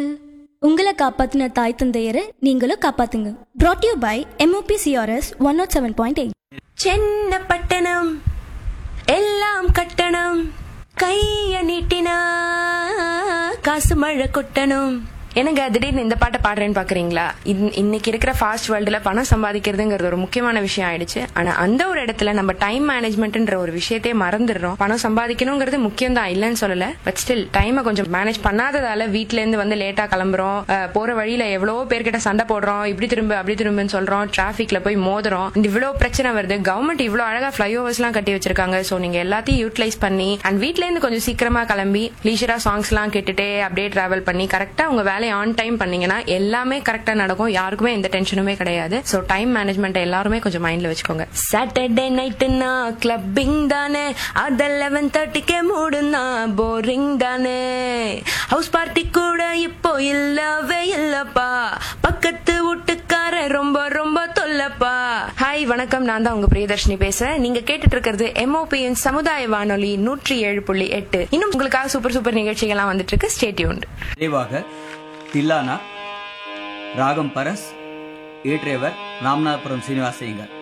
உங்களை காப்பாத்தின தாய் தந்தையரை நீங்களும் காப்பாத்துங்க brought you by MOP CRS one nought seven point eight Chennapattanam எல்லாம் கட்டணம் கைய நீட்டினா காசு மழை கொட்டணும் என்னங்க திடீர்னு இந்த பாட்டை பாடுறேன்னு பாக்குறீங்களா இன்- இன்னைக்கு இருக்கிற ஃபாஸ்ட் வேர்ல்டுல பணம் சம்பாதிக்கிறதுங்கிறது ஒரு முக்கியமான விஷயம் ஆயிடுச்சு ஆனா அந்த ஒரு இடத்துல நம்ம டைம் மேனேஜ்மெண்ட்ன்ற ஒரு விஷயத்தையே மறந்துடுறோம் பணம் சம்பாதிக்கணுங்கிறது முக்கியம் தான் இல்லைன்னு சொல்லல பட் ஸ்டில் டைமை கொஞ்சம் மேனேஜ் பண்ணாததால வீட்ல இருந்து வந்து லேட்டா கிளம்புறோம் அஹ், போற வழியில எவ்வளவோ பேர்கிட்ட சண்டை போடுறோம் இப்படி திரும்ப அப்படி திரும்பன்னு சொல்றோம் டிராபிக்ல போய் மோதுறோம் இந்த இவ்வளவு பிரச்சனை வருது கவர்மெண்ட் இவ்வளவு அழகா ஃபிளைஓவர்ஸ் எல்லாம் கட்டி வச்சிருக்காங்க சோ நீங்க எல்லாத்தையும் யூட்டிலைஸ் பண்ணி அண்ட் வீட்ல இருந்து கொஞ்சம் சீக்கிரமா கிளம்பி லீஷரா சாங்ஸ் எல்லாம் கேட்டுட்டே அப்படியே டிராவல் பண்ணி கரெக்டா உங்க வேலையை ஆன் டைம் பண்ணீங்கன்னா எல்லாமே கரெக்டா நடக்கும் யாருக்குமே எந்த டென்ஷனுமே கிடையாது சோ டைம் மேனேஜ்மெண்ட் எல்லாருமே கொஞ்சம் மைண்ட்ல வச்சுக்கோங்க சாட்டர்டே நைட்டுனா கிளப்பிங் தானே அது லெவன் தேர்ட்டிக்கே மூடுனா போரிங் தானே ஹவுஸ் பார்ட்டி கூட இப்போ இல்லவே இல்லப்பா பக்கத்து வீட்டுக்கார ரொம்ப ரொம்ப தொல்லப்பா ஹாய் வணக்கம் நான் தான் உங்க பிரியதர்ஷினி பேசுறேன் நீங்க கேட்டுட்டு இருக்கிறது எம்ஓபியின் சமுதாய வானொலி நூற்றி ஏழு புள்ளி எட்டு இன்னும் உங்களுக்காக சூப்பர் சூப்பர் நிகழ்ச்சிகள்லாம் வந்துட்டு இருக்கு ஸ்டேட்யூன் நிறைவாக தில்லானா ராகம் பரஸ் இயற்றியவர் ராமநாதபுரம் சீனிவாச ஐயங்கார்